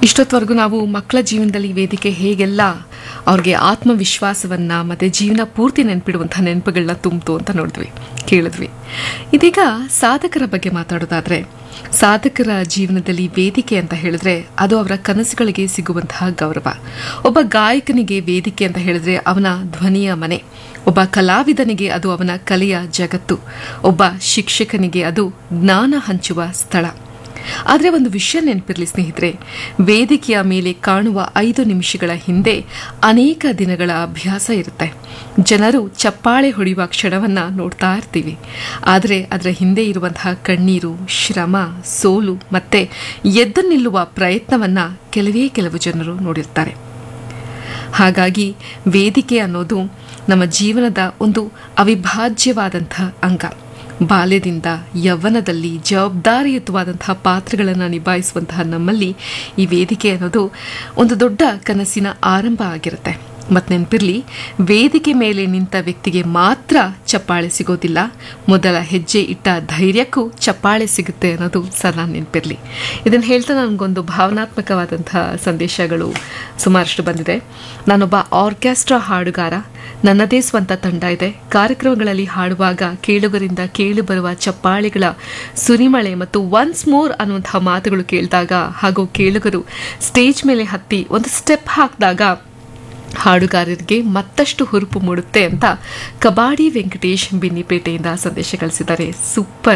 ಇಷ್ಟೊತ್ತವರೆಗೂ ನಾವು ಮಕ್ಕಳ ಜೀವನದಲ್ಲಿ ವೇದಿಕೆ ಹೇಗೆಲ್ಲ ಅವ್ರಿಗೆ ಆತ್ಮವಿಶ್ವಾಸವನ್ನ ಮತ್ತೆ ಜೀವನ ಪೂರ್ತಿ ನೆನಪಿಡುವಂಥ ನೆನಪುಗಳನ್ನ ತುಂಬಿತು ಅಂತ ನೋಡಿದ್ವಿ ಕೇಳಿದ್ವಿ ಇದೀಗ ಸಾಧಕರ ಬಗ್ಗೆ ಮಾತಾಡೋದಾದ್ರೆ ಸಾಧಕರ ಜೀವನದಲ್ಲಿ ವೇದಿಕೆ ಅಂತ ಹೇಳಿದ್ರೆ ಅದು ಅವರ ಕನಸುಗಳಿಗೆ ಸಿಗುವಂತಹ ಗೌರವ ಒಬ್ಬ ಗಾಯಕನಿಗೆ ವೇದಿಕೆ ಅಂತ ಹೇಳಿದ್ರೆ ಅವನ ಧ್ವನಿಯ ಮನೆ ಒಬ್ಬ ಕಲಾವಿದನಿಗೆ ಅದು ಅವನ ಕಲೆಯ ಜಗತ್ತು ಒಬ್ಬ ಶಿಕ್ಷಕನಿಗೆ ಅದು ಜ್ಞಾನ ಹಂಚುವ ಸ್ಥಳ ಆದರೆ ಒಂದು ವಿಷಯ ನೆನಪಿರಲಿ ಸ್ನೇಹಿತರೆ ವೇದಿಕೆಯ ಮೇಲೆ ಕಾಣುವ ಐದು ನಿಮಿಷಗಳ ಹಿಂದೆ ಅನೇಕ ದಿನಗಳ ಅಭ್ಯಾಸ ಇರುತ್ತೆ ಜನರು ಚಪ್ಪಾಳೆ ಹೊಡೆಯುವ ಕ್ಷಣವನ್ನ ನೋಡ್ತಾ ಇರ್ತೀವಿ ಆದರೆ ಅದರ ಹಿಂದೆ ಇರುವಂತಹ ಕಣ್ಣೀರು ಶ್ರಮ ಸೋಲು ಮತ್ತೆ ಎದ್ದು ನಿಲ್ಲುವ ಪ್ರಯತ್ನವನ್ನ ಕೆಲವೇ ಕೆಲವು ಜನರು ನೋಡಿರ್ತಾರೆ ಹಾಗಾಗಿ ವೇದಿಕೆ ಅನ್ನೋದು ನಮ್ಮ ಜೀವನದ ಒಂದು ಅವಿಭಾಜ್ಯವಾದಂತಹ ಅಂಗ ಬಾಲ್ಯದಿಂದ ಯೌವನದಲ್ಲಿ ಜವಾಬ್ದಾರಿಯುತವಾದಂತಹ ಪಾತ್ರಗಳನ್ನು ನಿಭಾಯಿಸುವಂತಹ ನಮ್ಮಲ್ಲಿ ಈ ವೇದಿಕೆ ಅನ್ನೋದು ಒಂದು ದೊಡ್ಡ ಕನಸಿನ ಆರಂಭ ಆಗಿರುತ್ತೆ ಮತ್ತು ನೆನಪಿರಲಿ ವೇದಿಕೆ ಮೇಲೆ ನಿಂತ ವ್ಯಕ್ತಿಗೆ ಮಾತ್ರ ಚಪ್ಪಾಳೆ ಸಿಗೋದಿಲ್ಲ ಮೊದಲ ಹೆಜ್ಜೆ ಇಟ್ಟ ಧೈರ್ಯಕ್ಕೂ ಚಪ್ಪಾಳೆ ಸಿಗುತ್ತೆ ಅನ್ನೋದು ಸದಾ ನೆನಪಿರಲಿ ಇದನ್ನು ಹೇಳ್ತಾ ನನಗೊಂದು ಭಾವನಾತ್ಮಕವಾದಂತಹ ಸಂದೇಶಗಳು ಸುಮಾರಷ್ಟು ಬಂದಿದೆ ನಾನೊಬ್ಬ ಆರ್ಕೆಸ್ಟ್ರಾ ಹಾಡುಗಾರ ನನ್ನದೇ ಸ್ವಂತ ತಂಡ ಇದೆ ಕಾರ್ಯಕ್ರಮಗಳಲ್ಲಿ ಹಾಡುವಾಗ ಕೇಳುಗರಿಂದ ಕೇಳಿ ಬರುವ ಚಪ್ಪಾಳೆಗಳ ಸುರಿಮಳೆ ಮತ್ತು ಒನ್ಸ್ ಮೋರ್ ಅನ್ನುವಂತಹ ಮಾತುಗಳು ಕೇಳಿದಾಗ ಹಾಗೂ ಕೇಳುಗರು ಸ್ಟೇಜ್ ಮೇಲೆ ಹತ್ತಿ ಒಂದು ಸ್ಟೆಪ್ ಹಾಕಿದಾಗ ಹಾಡುಗಾರರಿಗೆ ಮತ್ತಷ್ಟು ಹುರುಪು ಮೂಡುತ್ತೆ ಅಂತ ಕಬಾಡಿ ವೆಂಕಟೇಶ್ ಬಿನ್ನಿಪೇಟೆಯಿಂದ ಸಂದೇಶ ಕಳಿಸಿದ್ದಾರೆ ಸೂಪರ್